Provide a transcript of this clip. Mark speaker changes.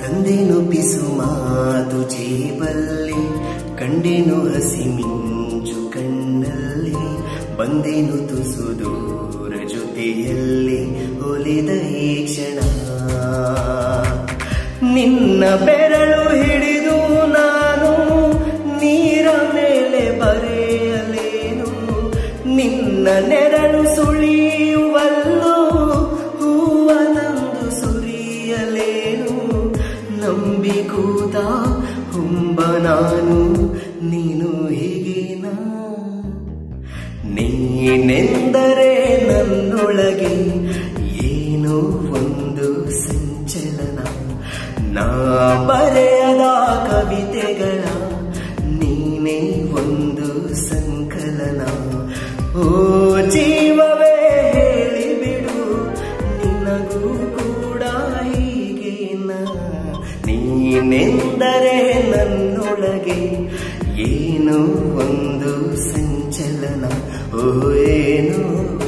Speaker 1: ತಂದೆನು ಪಿಸು ಮಾತು ಜೇಬಲ್ಲಿ ಕಂಡೆನು ಹಸಿ ಮಿಂಚು ಕಣ್ಣಲ್ಲಿ ಬಂದೆನು ತುಸು ದೂರ ಜೊತೆಯಲ್ಲಿ ಒಲಿದ ಈ ಕ್ಷಣ ನಿನ್ನ ಬೆರಳು ಹಿಡಿದು ನಾನು ನೀರ ಮೇಲೆ ಬರೆಯಲೇನು ನಿನ್ನ ನೆರಳು ಸುಳಿಯುವಲ್ಲೂ ಹೂವನಂದು ಸುರಿಯಲೇನು ನಂಬಿ ಕೂತ ಹುಂಬ ನಾನು ನೀನು ಹೀಗೇನಾ ನೀನೆಂದರೆ ನನ್ನೊಳಗೆ ಏನೋ ಒಂದು ಸಂಚಲನ ನಾ ಬರೆಯದ ಕವಿತೆಗಳ ನೀನೇ ಒಂದು ಸಂಕಲನ ಓ ಜೀವವೇ ಹೇಳಿಬಿಡು ನಿನಗೂ ಕೂಡ ಹೀಗೇನ ನೀನೆಂದರೆ ನನ್ನೊಳಗೆ ಏನೋ ಒಂದು ಸಂಚಲನ ಓ ಏನೋ